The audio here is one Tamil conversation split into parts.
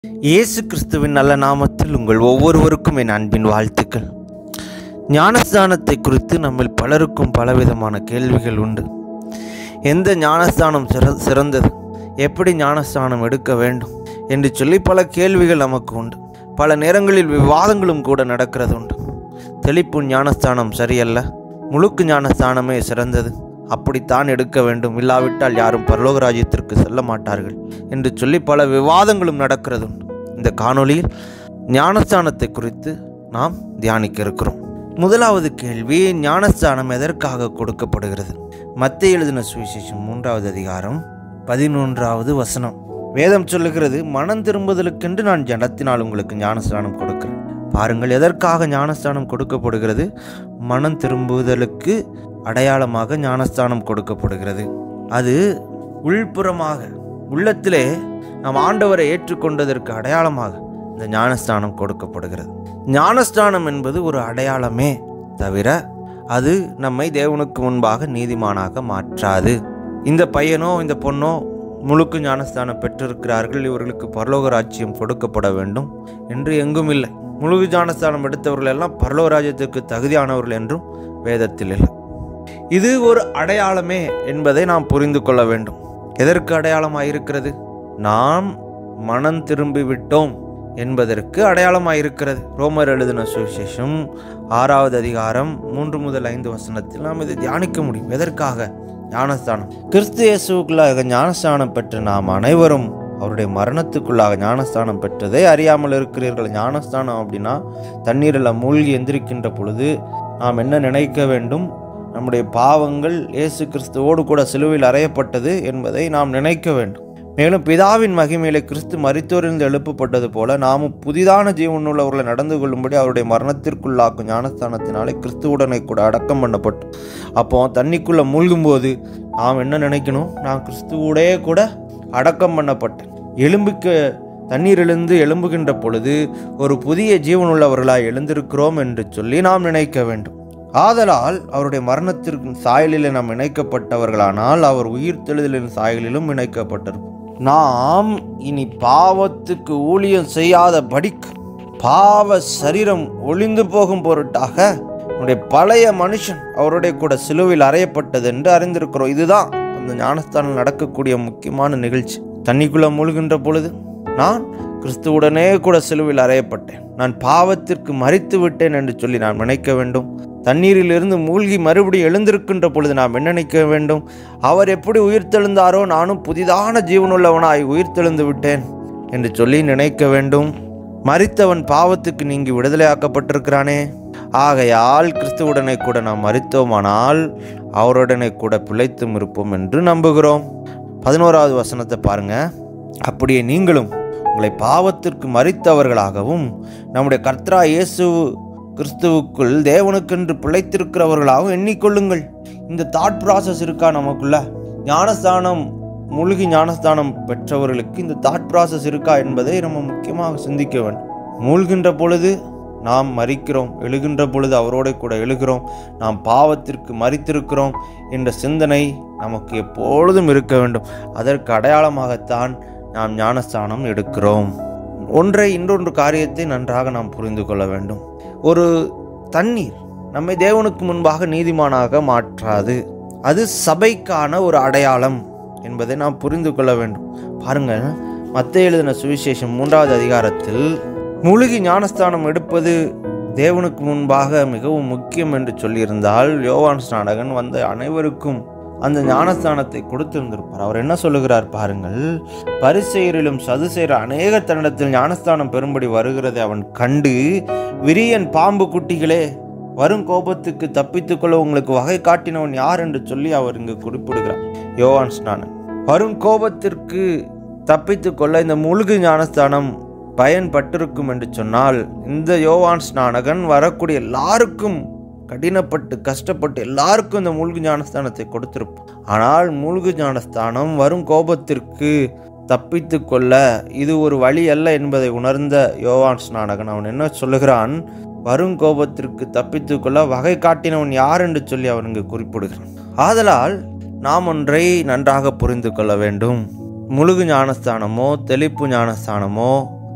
இயேசு கிறிஸ்துவின் நல்ல நாமத்தில் உங்கள் ஒவ்வொருவருக்கும் என் அன்பின் வாழ்த்துக்கள் ஞானஸ்தானத்தை குறித்து நம்மில் பலருக்கும் பலவிதமான கேள்விகள் உண்டு எந்த ஞானஸ்தானம் சிற சிறந்தது எப்படி ஞானஸ்தானம் எடுக்க வேண்டும் என்று சொல்லி பல கேள்விகள் நமக்கு உண்டு பல நேரங்களில் விவாதங்களும் கூட நடக்கிறது உண்டு தெளிப்பு ஞானஸ்தானம் சரியல்ல முழுக்கு ஞானஸ்தானமே சிறந்தது அப்படித்தான் எடுக்க வேண்டும் இல்லாவிட்டால் யாரும் பரலோக ராஜ்யத்திற்கு செல்ல மாட்டார்கள் என்று சொல்லி பல விவாதங்களும் நடக்கிறது உண்டு இந்த காணொளியில் ஞானஸ்தானத்தை குறித்து நாம் தியானிக்க இருக்கிறோம் முதலாவது கேள்வி ஞானஸ்தானம் எதற்காக கொடுக்கப்படுகிறது மத்திய எழுதின சுவிசேஷம் மூன்றாவது அதிகாரம் பதினொன்றாவது வசனம் வேதம் சொல்லுகிறது மனம் திரும்புதலுக்கென்று நான் ஜனத்தினால் உங்களுக்கு ஞானஸ்தானம் கொடுக்கிறேன் பாருங்கள் எதற்காக ஞானஸ்தானம் கொடுக்கப்படுகிறது மனம் திரும்புதலுக்கு அடையாளமாக ஞானஸ்தானம் கொடுக்கப்படுகிறது அது உள்புறமாக உள்ளத்திலே நாம் ஆண்டவரை ஏற்றுக்கொண்டதற்கு அடையாளமாக இந்த ஞானஸ்தானம் கொடுக்கப்படுகிறது ஞானஸ்தானம் என்பது ஒரு அடையாளமே தவிர அது நம்மை தேவனுக்கு முன்பாக நீதிமானாக மாற்றாது இந்த பையனோ இந்த பொண்ணோ முழுக்கு ஞானஸ்தானம் பெற்றிருக்கிறார்கள் இவர்களுக்கு பரலோக ராஜ்யம் கொடுக்கப்பட வேண்டும் என்று எங்கும் இல்லை முழுகு ஞானஸ்தானம் எடுத்தவர்கள் எல்லாம் பரலோக ராஜ்யத்திற்கு தகுதியானவர்கள் என்றும் வேதத்தில் இல்லை இது ஒரு அடையாளமே என்பதை நாம் புரிந்து கொள்ள வேண்டும் எதற்கு அடையாளமாக இருக்கிறது நாம் மனம் திரும்பி விட்டோம் என்பதற்கு அடையாளமாக இருக்கிறது ரோமர் எழுதின சுவிசேஷம் ஆறாவது அதிகாரம் மூன்று முதல் ஐந்து வசனத்தில் நாம் இதை தியானிக்க முடியும் எதற்காக ஞானஸ்தானம் கிறிஸ்து இயேசுக்குள்ளாக ஞானஸ்தானம் பெற்ற நாம் அனைவரும் அவருடைய மரணத்துக்குள்ளாக ஞானஸ்தானம் பெற்றதை அறியாமல் இருக்கிறீர்கள் ஞானஸ்தானம் அப்படின்னா தண்ணீரில் மூழ்கி எந்திரிக்கின்ற பொழுது நாம் என்ன நினைக்க வேண்டும் நம்முடைய பாவங்கள் இயேசு கிறிஸ்துவோடு கூட சிலுவையில் அறையப்பட்டது என்பதை நாம் நினைக்க வேண்டும் மேலும் பிதாவின் மகிமையிலே கிறிஸ்து மரித்தோரிலிருந்து எழுப்பப்பட்டது போல நாமும் புதிதான ஜீவனுள்ளவர்களை நடந்து கொள்ளும்படி அவருடைய மரணத்திற்குள்ளாக்கும் ஞானஸ்தானத்தினாலே கிறிஸ்துவுடனே கூட அடக்கம் பண்ணப்பட்டோம் அப்போ தண்ணிக்குள்ளே மூழ்கும்போது நாம் என்ன நினைக்கணும் நான் கிறிஸ்துவோடே கூட அடக்கம் பண்ணப்பட்டேன் எலும்புக்கு தண்ணீரிலிருந்து எழும்புகின்ற பொழுது ஒரு புதிய ஜீவனுள்ளவர்களாய் எழுந்திருக்கிறோம் என்று சொல்லி நாம் நினைக்க வேண்டும் ஆதலால் அவருடைய மரணத்திற்கு சாயலில் நாம் இணைக்கப்பட்டவர்களானால் அவர் உயிர் தெழுதலின் சாயலிலும் இணைக்கப்பட்டிருப்போம் நாம் இனி பாவத்துக்கு ஊழியம் செய்யாத படிக்கு பாவ சரீரம் ஒளிந்து போகும் பொருட்டாக நம்முடைய பழைய மனுஷன் அவருடைய கூட சிலுவையில் அறையப்பட்டது என்று அறிந்திருக்கிறோம் இதுதான் அந்த ஞானஸ்தானம் நடக்கக்கூடிய முக்கியமான நிகழ்ச்சி தண்ணிக்குள்ளே மூழ்கின்ற பொழுது நான் கிறிஸ்துவுடனே கூட சிலுவையில் அறையப்பட்டேன் நான் பாவத்திற்கு மறித்து விட்டேன் என்று சொல்லி நான் நினைக்க வேண்டும் தண்ணீரிலிருந்து மூழ்கி மறுபடியும் எழுந்திருக்கின்ற பொழுது நாம் என்ன நினைக்க வேண்டும் அவர் எப்படி உயிர்த்தெழுந்தாரோ நானும் புதிதான ஜீவனுள்ளவனாய் உயிர்த்தெழுந்து விட்டேன் என்று சொல்லி நினைக்க வேண்டும் மறித்தவன் பாவத்துக்கு நீங்கி விடுதலையாக்கப்பட்டிருக்கிறானே ஆகையால் கிறிஸ்துவுடனே கூட நாம் மறித்தோமானால் அவருடனே கூட பிழைத்தும் இருப்போம் என்று நம்புகிறோம் பதினோராவது வசனத்தை பாருங்க அப்படியே நீங்களும் உங்களை பாவத்திற்கு மறித்தவர்களாகவும் நம்முடைய கர்த்தரா இயேசு கிறிஸ்துவுக்குள் தேவனுக்கென்று பிழைத்திருக்கிறவர்களாகவும் எண்ணிக்கொள்ளுங்கள் இந்த தாட் ப்ராசஸ் இருக்கா நமக்குள்ள ஞானஸ்தானம் மூழ்கி ஞானஸ்தானம் பெற்றவர்களுக்கு இந்த தாட் ப்ராசஸ் இருக்கா என்பதை நம்ம முக்கியமாக சிந்திக்க வேண்டும் மூழ்கின்ற பொழுது நாம் மறிக்கிறோம் எழுகின்ற பொழுது அவரோட கூட எழுகிறோம் நாம் பாவத்திற்கு மறித்திருக்கிறோம் என்ற சிந்தனை நமக்கு எப்பொழுதும் இருக்க வேண்டும் அதற்கு அடையாளமாகத்தான் நாம் ஞானஸ்தானம் எடுக்கிறோம் ஒன்றை இன்னொன்று காரியத்தை நன்றாக நாம் புரிந்து கொள்ள வேண்டும் ஒரு தண்ணீர் நம்மை தேவனுக்கு முன்பாக நீதிமானாக மாற்றாது அது சபைக்கான ஒரு அடையாளம் என்பதை நாம் புரிந்து கொள்ள வேண்டும் பாருங்க மத்திய எழுதின சுவிசேஷம் மூன்றாவது அதிகாரத்தில் முழுகி ஞானஸ்தானம் எடுப்பது தேவனுக்கு முன்பாக மிகவும் முக்கியம் என்று சொல்லியிருந்தால் யோவான் ஸ்நானகன் வந்த அனைவருக்கும் அந்த ஞானஸ்தானத்தை கொடுத்திருந்திருப்பார் அவர் என்ன சொல்லுகிறார் பாருங்கள் பரிசெயரிலும் சதுசெயர் அநேக தன்னிடத்தில் ஞானஸ்தானம் பெறும்படி வருகிறதை அவன் கண்டு விரியன் பாம்பு குட்டிகளே வரும் கோபத்துக்கு தப்பித்துக்கொள்ள உங்களுக்கு வகை காட்டினவன் யார் என்று சொல்லி அவர் இங்கு குறிப்பிடுகிறார் யோவான் ஸ்நானன் வரும் கோபத்திற்கு தப்பித்துக்கொள்ள இந்த முழுகு ஞானஸ்தானம் பயன்பட்டிருக்கும் என்று சொன்னால் இந்த யோவான் ஸ்நானகன் வரக்கூடிய எல்லாருக்கும் கடினப்பட்டு கஷ்டப்பட்டு எல்லாருக்கும் இந்த மூழ்கு ஞானஸ்தானத்தை கொடுத்திருப்போம் ஆனால் மூழ்கு ஞானஸ்தானம் வரும் கோபத்திற்கு தப்பித்து கொள்ள இது ஒரு வழி அல்ல என்பதை உணர்ந்த யோவான் ஸ்நானகன் அவன் என்ன சொல்லுகிறான் வரும் கோபத்திற்கு தப்பித்து கொள்ள வகை காட்டினவன் யார் என்று சொல்லி அவன் இங்கு குறிப்பிடுகிறான் ஆதலால் நாம் ஒன்றை நன்றாக புரிந்து கொள்ள வேண்டும் முழுகு ஞானஸ்தானமோ தெளிப்பு ஞானஸ்தானமோ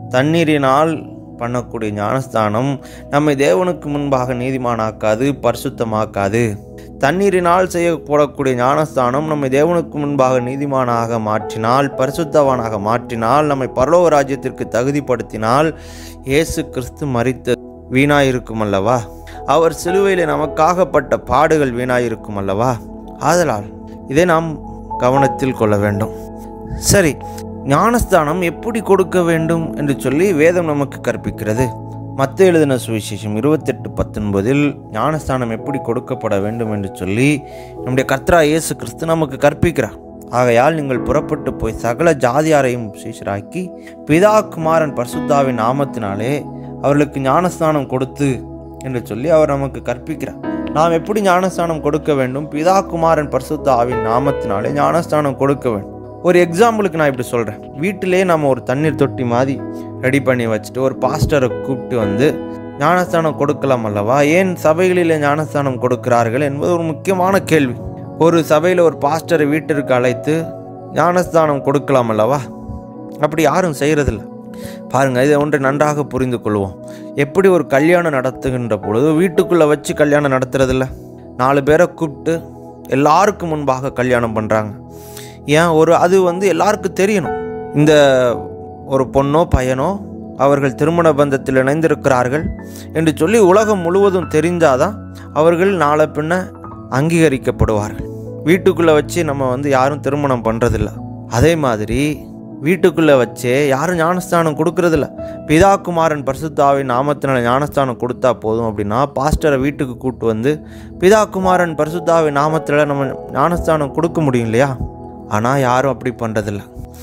தண்ணீரினால் பண்ணக்கூடிய ஞானஸ்தானம் நம்மை தேவனுக்கு முன்பாக நீதிமானாக்காது பரிசுத்தமாக்காது தண்ணீரினால் செய்யப்படக்கூடிய ஞானஸ்தானம் நம்மை தேவனுக்கு முன்பாக நீதிமானாக மாற்றினால் பரிசுத்தவானாக மாற்றினால் நம்மை பரலோக ராஜ்யத்திற்கு தகுதிப்படுத்தினால் இயேசு கிறிஸ்து மறித்த வீணாயிருக்கும் அல்லவா அவர் சிலுவையில் நமக்காகப்பட்ட பாடுகள் வீணாயிருக்கும் அல்லவா ஆதலால் இதை நாம் கவனத்தில் கொள்ள வேண்டும் சரி ஞானஸ்தானம் எப்படி கொடுக்க வேண்டும் என்று சொல்லி வேதம் நமக்கு கற்பிக்கிறது மத்த எழுதின சுவிசேஷம் இருபத்தெட்டு பத்தொன்பதில் ஞானஸ்தானம் எப்படி கொடுக்கப்பட வேண்டும் என்று சொல்லி நம்முடைய கர்த்தரா இயேசு கிறிஸ்து நமக்கு கற்பிக்கிறார் ஆகையால் நீங்கள் புறப்பட்டு போய் சகல ஜாதியாரையும் சீஷராக்கி பிதா குமாரன் பரிசுத்தாவின் நாமத்தினாலே அவர்களுக்கு ஞானஸ்தானம் கொடுத்து என்று சொல்லி அவர் நமக்கு கற்பிக்கிறார் நாம் எப்படி ஞானஸ்தானம் கொடுக்க வேண்டும் பிதா குமாரன் பரிசுத்த ஆவின் நாமத்தினாலே ஞானஸ்தானம் கொடுக்க வேண்டும் ஒரு எக்ஸாம்பிளுக்கு நான் இப்படி சொல்கிறேன் வீட்டிலே நம்ம ஒரு தண்ணீர் தொட்டி மாதிரி ரெடி பண்ணி வச்சுட்டு ஒரு பாஸ்டரை கூப்பிட்டு வந்து ஞானஸ்தானம் கொடுக்கலாம் அல்லவா ஏன் சபைகளிலே ஞானஸ்தானம் கொடுக்கிறார்கள் என்பது ஒரு முக்கியமான கேள்வி ஒரு சபையில் ஒரு பாஸ்டரை வீட்டிற்கு அழைத்து ஞானஸ்தானம் கொடுக்கலாம் அல்லவா அப்படி யாரும் செய்கிறதில்ல பாருங்கள் இதை ஒன்றை நன்றாக புரிந்து கொள்வோம் எப்படி ஒரு கல்யாணம் நடத்துகின்ற பொழுது வீட்டுக்குள்ளே வச்சு கல்யாணம் நடத்துறதில்ல நாலு பேரை கூப்பிட்டு எல்லாருக்கும் முன்பாக கல்யாணம் பண்ணுறாங்க ஏன் ஒரு அது வந்து எல்லாருக்கும் தெரியணும் இந்த ஒரு பொண்ணோ பையனோ அவர்கள் திருமண பந்தத்தில் இணைந்திருக்கிறார்கள் என்று சொல்லி உலகம் முழுவதும் தெரிஞ்சாதான் அவர்கள் நாளை பின்ன அங்கீகரிக்கப்படுவார்கள் வீட்டுக்குள்ளே வச்சு நம்ம வந்து யாரும் திருமணம் பண்ணுறதில்ல அதே மாதிரி வீட்டுக்குள்ளே வச்சே யாரும் ஞானஸ்தானம் கொடுக்கறதில்ல பிதா குமாரன் பரிசுத்தாவின் நாமத்தினால ஞானஸ்தானம் கொடுத்தா போதும் அப்படின்னா பாஸ்டரை வீட்டுக்கு கூப்பிட்டு வந்து பிதா குமாரன் பரிசுத்தாவின் நாமத்தில் நம்ம ஞானஸ்தானம் கொடுக்க முடியும் இல்லையா ஆனால் யாரும் அப்படி பண்ணுறதில்ல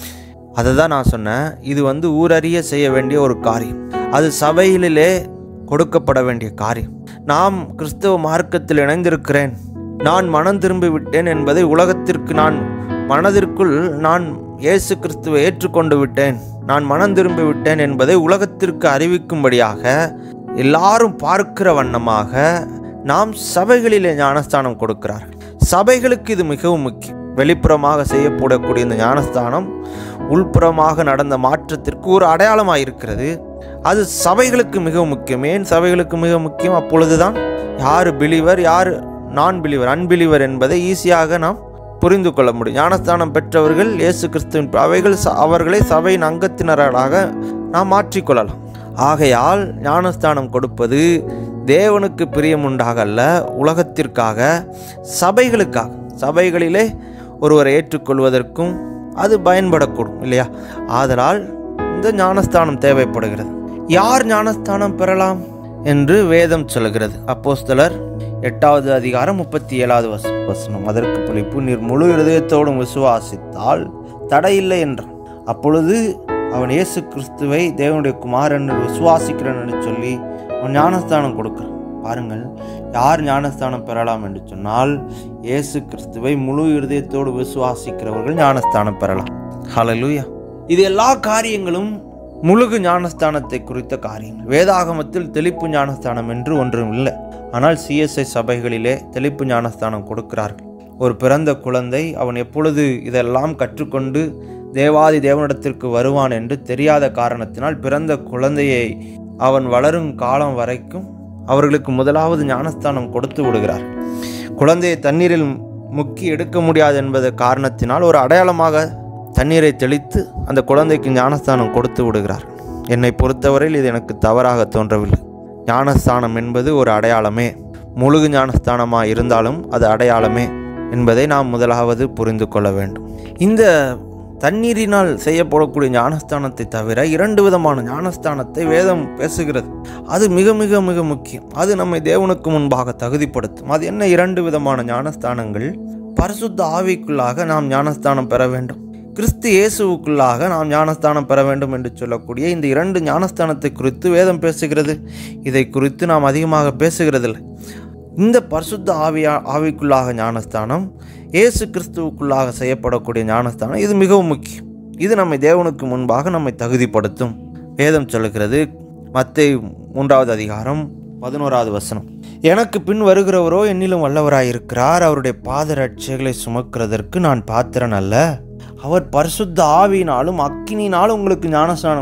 அதை தான் நான் சொன்னேன் இது வந்து ஊரறிய செய்ய வேண்டிய ஒரு காரியம் அது சபையிலே கொடுக்கப்பட வேண்டிய காரியம் நாம் கிறிஸ்தவ மார்க்கத்தில் இணைந்திருக்கிறேன் நான் மனம் திரும்பி விட்டேன் என்பதை உலகத்திற்கு நான் மனதிற்குள் நான் இயேசு கிறிஸ்துவை ஏற்றுக்கொண்டு விட்டேன் நான் மனம் திரும்பி விட்டேன் என்பதை உலகத்திற்கு அறிவிக்கும்படியாக எல்லாரும் பார்க்கிற வண்ணமாக நாம் சபைகளிலே ஞானஸ்தானம் கொடுக்கிறார்கள் சபைகளுக்கு இது மிகவும் முக்கியம் வெளிப்புறமாக செய்யப்படக்கூடிய இந்த ஞானஸ்தானம் உள்புறமாக நடந்த மாற்றத்திற்கு ஒரு அடையாளமாக இருக்கிறது அது சபைகளுக்கு மிக முக்கியம் ஏன் சபைகளுக்கு மிக முக்கியம் அப்பொழுதுதான் யார் பிலிவர் யார் நான் பிலிவர் அன்பிலிவர் என்பதை ஈஸியாக நாம் புரிந்து கொள்ள முடியும் ஞானஸ்தானம் பெற்றவர்கள் இயேசு கிறிஸ்துவின் அவைகள் ச- அவர்களை சபையின் அங்கத்தினராக நாம் மாற்றிக்கொள்ளலாம் ஆகையால் ஞானஸ்தானம் கொடுப்பது தேவனுக்கு பிரியமுண்டாக அல்ல உலகத்திற்காக சபைகளுக்காக சபைகளிலே ஒருவரை ஏற்றுக்கொள்வதற்கும் அது பயன்படக்கூடும் இல்லையா ஆதலால் இந்த ஞானஸ்தானம் தேவைப்படுகிறது யார் ஞானஸ்தானம் பெறலாம் என்று வேதம் சொல்கிறது அப்போஸ்தலர் எட்டாவது அதிகாரம் முப்பத்தி ஏழாவது வச வசனம் அதற்கு பிழைப்பு நீர் முழு இருதயத்தோடும் விசுவாசித்தால் தடையில்லை என்றான் அப்பொழுது அவன் இயேசு கிறிஸ்துவை தேவனுடைய குமாரன் என்று விசுவாசிக்கிறேன் என்று சொல்லி அவன் ஞானஸ்தானம் கொடுக்கிறான் பாருங்கள் யார் ஞானஸ்தானம் பெறலாம் என்று சொன்னால் இயேசு கிறிஸ்துவை முழு இருதயத்தோடு விசுவாசிக்கிறவர்கள் ஞானஸ்தானம் பெறலாம் ஹalleluya இது எல்லா காரியங்களும் முழுகு ஞானஸ்தானத்தை குறித்த காரியங்கள் வேதாகமத்தில் தெளிப்பு ஞானஸ்தானம் என்று ஒன்றும் இல்லை ஆனால் சிஎஸ்ஐ சபைகளிலே தெளிப்பு ஞானஸ்தானம் கொடுக்கிறார்கள் ஒரு பிறந்த குழந்தை அவன் எப்பொழுது இதெல்லாம் கற்றுக்கொண்டு தேவாதி தேவனிடத்திற்கு வருவான் என்று தெரியாத காரணத்தினால் பிறந்த குழந்தையை அவன் வளரும் காலம் வரைக்கும் அவர்களுக்கு முதலாவது ஞானஸ்தானம் கொடுத்து விடுகிறார் குழந்தையை தண்ணீரில் முக்கி எடுக்க முடியாது என்பது காரணத்தினால் ஒரு அடையாளமாக தண்ணீரை தெளித்து அந்த குழந்தைக்கு ஞானஸ்தானம் கொடுத்து விடுகிறார் என்னை பொறுத்தவரையில் இது எனக்கு தவறாக தோன்றவில்லை ஞானஸ்தானம் என்பது ஒரு அடையாளமே முழுகு ஞானஸ்தானமாக இருந்தாலும் அது அடையாளமே என்பதை நாம் முதலாவது புரிந்து கொள்ள வேண்டும் இந்த தண்ணீரினால் செய்யப்படக்கூடிய ஞானஸ்தானத்தை தவிர இரண்டு விதமான ஞானஸ்தானத்தை வேதம் பேசுகிறது அது மிக மிக மிக முக்கியம் அது நம்மை தேவனுக்கு முன்பாக தகுதிப்படுத்தும் அது என்ன இரண்டு விதமான ஞானஸ்தானங்கள் பரிசுத்த ஆவிக்குள்ளாக நாம் ஞானஸ்தானம் பெற வேண்டும் கிறிஸ்து இயேசுவுக்குள்ளாக நாம் ஞானஸ்தானம் பெற வேண்டும் என்று சொல்லக்கூடிய இந்த இரண்டு ஞானஸ்தானத்தை குறித்து வேதம் பேசுகிறது இதை குறித்து நாம் அதிகமாக பேசுகிறதில்லை இந்த பரிசுத்த ஆவியா ஆவிக்குள்ளாக ஞானஸ்தானம் இயேசு கிறிஸ்துவுக்குள்ளாக செய்யப்படக்கூடிய ஞானஸ்தானம் இது மிகவும் முக்கியம் இது நம்மை தேவனுக்கு முன்பாக நம்மை தகுதிப்படுத்தும் வேதம் சொல்லுகிறது மத்தேயு மூன்றாவது அதிகாரம் பதினோராவது வசனம் எனக்கு பின் வருகிறவரோ என்னிலும் வல்லவராயிருக்கிறார் அவருடைய பாதரட்சைகளை சுமக்கிறதற்கு நான் பாத்திரன் அல்ல அவர் பரிசுத்த ஆவியினாலும் அக்கினினாலும் உங்களுக்கு ஞானஸ்நானம் கொடுப்பார்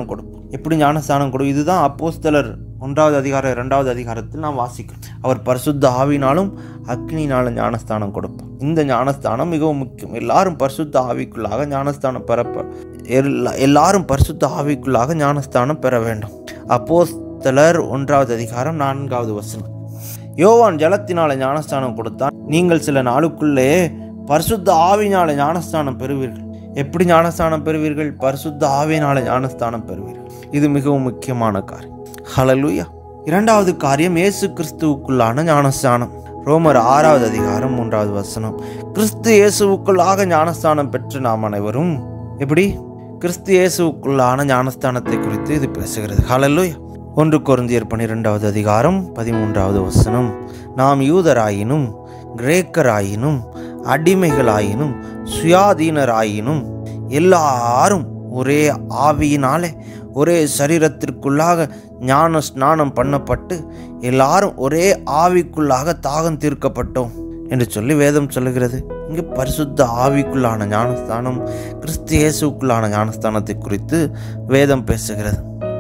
எப்படி ஞானஸ்தானம் கொடு இதுதான் அப்போஸ்தலர் ஒன்றாவது அதிகாரம் இரண்டாவது அதிகாரத்தில் நாம் வாசிக்கிறோம் அவர் பரிசுத்த ஆவினாலும் அக்னினாலும் ஞானஸ்தானம் கொடுப்பார் இந்த ஞானஸ்தானம் மிகவும் முக்கியம் எல்லாரும் பரிசுத்த ஆவிக்குள்ளாக ஞானஸ்தானம் பெறப்ப எல்லா- எல்லாரும் பரிசுத்த ஆவிக்குள்ளாக ஞானஸ்தானம் பெற வேண்டும் அப்போஸ்தலர் ஒன்றாவது அதிகாரம் நான்காவது வசனம் யோவான் ஜலத்தினால ஞானஸ்தானம் கொடுத்தான் நீங்கள் சில நாளுக்குள்ளே பரிசுத்த ஆவினால ஞானஸ்தானம் பெறுவீர்கள் எப்படி ஞானஸ்தானம் பெறுவீர்கள் பரிசுத்த ஆவினால ஞானஸ்தானம் பெறுவீர்கள் இது மிகவும் முக்கியமான காரியம் ஹalleluya இரண்டாவது காரியம் இயேசு கிறிஸ்துவுக்குள்ளான ஞானஸ்தானம் ரோமர் ஆறாவது அதிகாரம் மூன்றாவது வசனம் கிறிஸ்து இயேசுவுக்குள்ளாக ஞானஸ்தானம் பெற்று நாம் அனைவரும் எப்படி கிறிஸ்து இயேசுவுக்குள்ளான ஞானஸ்தானத்தை குறித்து இது பேசுகிறது ஹalleluya ஒன்று கொரிந்தியர் பன்னிரெண்டாவது அதிகாரம் பதிமூன்றாவது வசனம் நாம் யூதராயினும் கிரேக்கராயினும் அடிமைகளாயினும் சுயாதீனராயினும் எல்லாரும் ஒரே ஆவியினாலே ஒரே சரீரத்திற்குள்ளாக ஞான ஸ்நானம் பண்ணப்பட்டு எல்லாரும் ஒரே ஆவிக்குள்ளாக தாகம் தீர்க்கப்பட்டோம் என்று சொல்லி வேதம் சொல்லுகிறது இங்கு பரிசுத்த ஆவிக்குள்ளான ஞானஸ்தானம் கிறிஸ்து இயேசுக்குள்ளான ஞானஸ்தானத்தை குறித்து வேதம் பேசுகிறது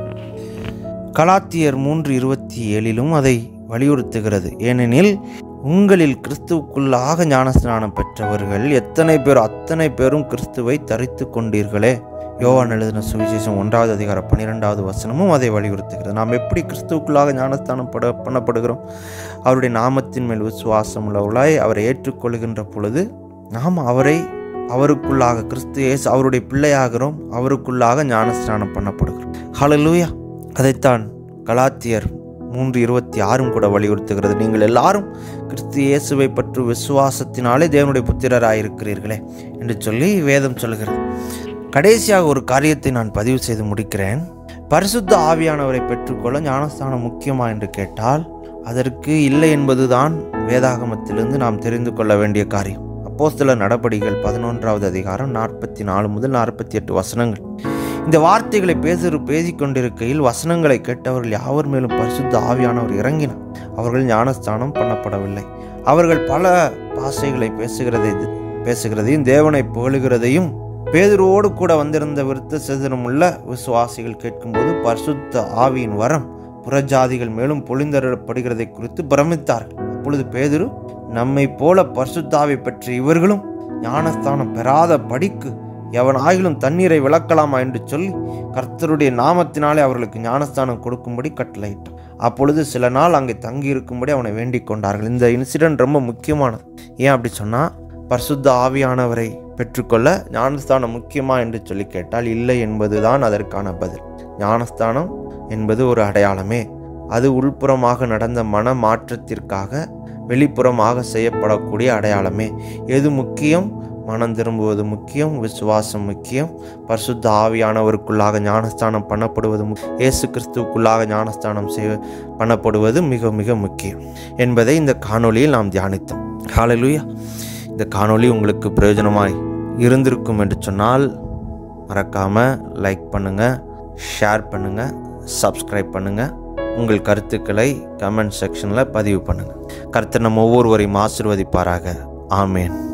கலாத்தியர் மூன்று இருபத்தி ஏழிலும் அதை வலியுறுத்துகிறது ஏனெனில் உங்களில் கிறிஸ்துவுக்குள்ளாக ஞானஸ்நானம் பெற்றவர்கள் எத்தனை பேர் அத்தனை பேரும் கிறிஸ்துவை தரித்து கொண்டீர்களே யோவான் எழுதின சுவிசேஷம் ஒன்றாவது அதிகாரம் பன்னிரெண்டாவது வசனமும் அதை வலியுறுத்துகிறது நாம் எப்படி கிறிஸ்துவுக்குள்ளாக ஞானஸ்தானம் பட பண்ணப்படுகிறோம் அவருடைய நாமத்தின் மேல் விசுவாசம் உள்ளவர்களாய் அவரை ஏற்றுக்கொள்கின்ற பொழுது நாம் அவரை அவருக்குள்ளாக கிறிஸ்து இயேசு அவருடைய பிள்ளையாகிறோம் அவருக்குள்ளாக ஞானஸ்நானம் பண்ணப்படுகிறோம் ஹalleluya அதைத்தான் கலாத்தியர் மூன்று இருபத்தி ஆறும் கூட வலியுறுத்துகிறது நீங்கள் எல்லாரும் கிறிஸ்து இயேசுவை பற்றி விசுவாசத்தினாலே தேவனுடைய புத்திரராயிருக்கிறீர்களே என்று சொல்லி வேதம் சொல்கிறது கடைசியாக ஒரு காரியத்தை நான் பதிவு செய்து முடிக்கிறேன் பரிசுத்த ஆவியானவரை பெற்றுக்கொள்ள ஞானஸ்தானம் முக்கியமா என்று கேட்டால் அதற்கு இல்லை என்பதுதான் வேதாகமத்திலிருந்து நாம் தெரிந்து கொள்ள வேண்டிய காரியம் அப்போஸ்தல நடபடிகள் பதினொன்றாவது அதிகாரம் நாற்பத்தி நாலு முதல் நாற்பத்தி எட்டு வசனங்கள் இந்த வார்த்தைகளை பேசு பேசிக் கொண்டிருக்கையில் வசனங்களை கேட்டவர்கள் யாவர் மேலும் பரிசுத்த ஆவியானவர் இறங்கினார் அவர்கள் ஞானஸ்தானம் பண்ணப்படவில்லை அவர்கள் பல பாஷைகளை பேசுகிறதை பேசுகிறதையும் தேவனை புகழுகிறதையும் பேதுருவோடு கூட வந்திருந்த விருத்த சேதனமுள்ள விசுவாசிகள் கேட்கும்போது பரிசுத்த ஆவியின் வரம் புறஜாதிகள் மேலும் பொழிந்தரப்படுகிறதை குறித்து பிரமித்தார்கள் அப்பொழுது பேதுரு நம்மை போல பரிசுத்தாவை பெற்ற இவர்களும் ஞானஸ்தானம் பெறாத படிக்கு எவனாயிலும் தண்ணீரை விளக்கலாமா என்று சொல்லி கர்த்தருடைய நாமத்தினாலே அவர்களுக்கு ஞானஸ்தானம் கொடுக்கும்படி கட்டளையிட்டான் அப்பொழுது சில நாள் அங்கே தங்கி இருக்கும்படி அவனை வேண்டிக் கொண்டார்கள் இந்த இன்சிடென்ட் ரொம்ப முக்கியமானது ஏன் அப்படி சொன்னால் பரிசுத்த ஆவியானவரை பெற்றுக்கொள்ள ஞானஸ்தானம் முக்கியமா என்று சொல்லி கேட்டால் இல்லை என்பதுதான் அதற்கான பதில் ஞானஸ்தானம் என்பது ஒரு அடையாளமே அது உள்புறமாக நடந்த மன மாற்றத்திற்காக வெளிப்புறமாக செய்யப்படக்கூடிய அடையாளமே எது முக்கியம் மனம் திரும்புவது முக்கியம் விசுவாசம் முக்கியம் பரிசுத்த ஆவியானவருக்குள்ளாக ஞானஸ்தானம் பண்ணப்படுவது மு- இயேசு கிறிஸ்துவுக்குள்ளாக ஞானஸ்தானம் செய்ய பண்ணப்படுவது மிக மிக முக்கியம் என்பதை இந்த காணொளியில் நாம் தியானித்தோம் ஹalleluya இந்த காணொளி உங்களுக்கு பிரயோஜனமாய் இருந்திருக்கும் என்று சொன்னால் மறக்காமல் லைக் பண்ணுங்கள் ஷேர் பண்ணுங்கள் சப்ஸ்கிரைப் பண்ணுங்கள் உங்கள் கருத்துக்களை கமெண்ட் செக்ஷனில் பதிவு பண்ணுங்கள் கர்த்தர் நம்ம ஒவ்வொருவரையும் ஆசிர்வதிப்பாராக ஆமேன்